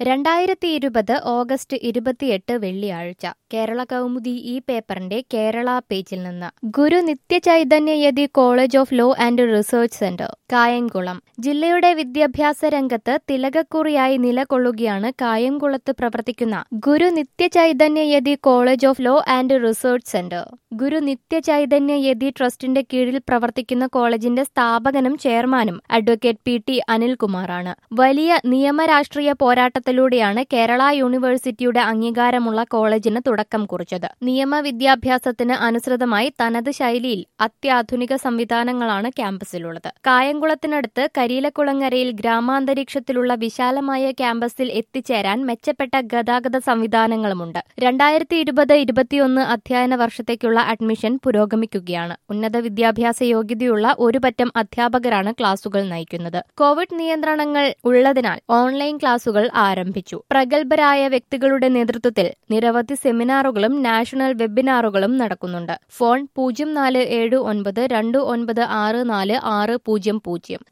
രണ്ടായിരത്തി ഇരുപത് ഓഗസ്റ്റ് ഇരുപത്തിയെട്ട് വെള്ളിയാഴ്ച കേരള കൗമുദി ഈ പേപ്പറിന്റെ കേരള പേജിൽ നിന്ന് Guru Nithya Chaitanya Yati college of law and research centre Kayamkulam ജില്ലയുടെ വിദ്യാഭ്യാസ രംഗത്ത് തിലകക്കുറിയായി നിലകൊള്ളുകയാണ് കായംകുളത്ത് പ്രവർത്തിക്കുന്ന Guru Nithya Chaitanya Yati college of law and research centre Guru Nithya Chaitanya Yati ട്രസ്റ്റിന്റെ കീഴിൽ പ്രവർത്തിക്കുന്ന കോളേജിന്റെ സ്ഥാപകനും ചെയർമാനും അഡ്വക്കേറ്റ് പി ടി അനിൽകുമാറാണ് വലിയ നിയമരാഷ്ട്രീയ പോരാട്ടത്തിലൂടെയാണ് കേരള യൂണിവേഴ്സിറ്റിയുടെ അംഗീകാരമുള്ള കോളേജിന് തുടക്കം കുറിച്ചത് നിയമ വിദ്യാഭ്യാസത്തിന് അനുസൃതമായി തനത് ശൈലിയിൽ അത്യാധുനിക സംവിധാനങ്ങളാണ് ക്യാമ്പസിലുള്ളത് കായംകുളത്തിനടുത്ത് കരിയിലക്കുളങ്ങരയിൽ ഗ്രാമാന്തരീക്ഷത്തിലുള്ള വിശാലമായ ക്യാമ്പസിൽ എത്തിച്ചേരാൻ മെച്ചപ്പെട്ട ഗതാഗത സംവിധാനങ്ങളുമുണ്ട് രണ്ടായിരത്തി ഇരുപത് ഇരുപത്തിയൊന്ന് അധ്യയന വർഷത്തേക്കുള്ള അഡ്മിഷൻ പുരോഗമിക്കുകയാണ് ഉന്നത വിദ്യാഭ്യാസ യോഗ്യതയുള്ള ഒരു പറ്റം അധ്യാപകരാണ് ക്ലാസുകൾ നയിക്കുന്നത് കോവിഡ് നിയന്ത്രണങ്ങൾ ഉള്ളതിനാൽ ഓൺലൈൻ ക്ലാസുകൾ ആരംഭിച്ചു പ്രഗത്ഭരായ വ്യക്തികളുടെ നേതൃത്വത്തിൽ നിരവധി സെമിനാറുകളും നാഷണൽ വെബിനാറുകളും നടക്കുന്നുണ്ട് ഫോൺ പൂജ്യം നാല് ഏഴ് ഒൻപത് രണ്ട് ഒൻപത് ആറ് നാല് ആറ് പൂജ്യം പൂജ്യം